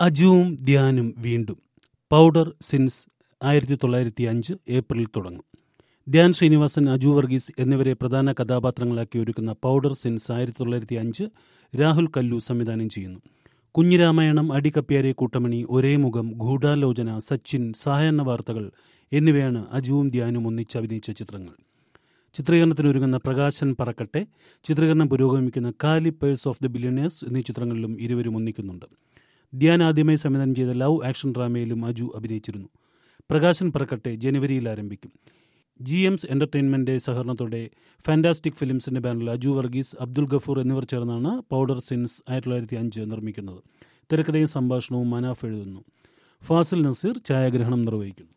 അജുവും ധ്യാനും വീണ്ടും powder since ആയിരത്തി തൊള്ളായിരത്തി അഞ്ച് ഏപ്രിൽ തുടങ്ങും ധ്യാൻ ശ്രീനിവാസൻ അജു വർഗീസ് എന്നിവരെ പ്രധാന കഥാപാത്രങ്ങളാക്കി ഒരുക്കുന്ന പൗഡർ സിൻസ് ആയിരത്തി തൊള്ളായിരത്തി അഞ്ച് രാഹുൽ കല്ലു സംവിധാനം ചെയ്യുന്നു കുഞ്ഞിരാമായണം അടികപ്പ്യാരെ കൂട്ടമണി ഒരേ മുഖം ഗൂഢാലോചന സച്ചിൻ സായാഹ്ന വാർത്തകൾ എന്നിവയാണ് അജുവും ധ്യാനും ഒന്നിച്ച് അഭിനയിച്ച ചിത്രങ്ങൾ ചിത്രീകരണത്തിനൊരുങ്ങുന്ന പ്രകാശൻ പറക്കട്ടെ ചിത്രീകരണം പുരോഗമിക്കുന്ന കാലി പേഴ്സ് ഓഫ് ദി ബില്യണേഴ്സ് എന്നീ ചിത്രങ്ങളിലും ഇരുവരും ഒന്നിക്കുന്നുണ്ട് ധ്യാൻ ആദ്യമായി സംവിധാനം ചെയ്ത ലവ് ആക്ഷൻ ഡ്രാമയിലും അജു അഭിനയിച്ചിരുന്നു പ്രകാശൻ പറക്കട്ടെ ജനുവരിയിൽ ആരംഭിക്കും ജി എംസ് എന്റർടൈൻമെന്റ് സഹകരണത്തോടെ ഫാന്റാസ്റ്റിക് ഫിലിംസിന്റെ ബാനറിൽ അജു വർഗീസ് അബ്ദുൽ ഗഫൂർ എന്നിവർ ചേർന്നാണ് പൗഡർ സിൻസ് ആയിരത്തി തൊള്ളായിരത്തി അഞ്ച് നിർമ്മിക്കുന്നത് തിരക്കഥയും സംഭാഷണവും മനാഫ് എഴുതുന്നു ഫാസിൽ നസീർ ഛായാഗ്രഹണം നിർവഹിക്കുന്നു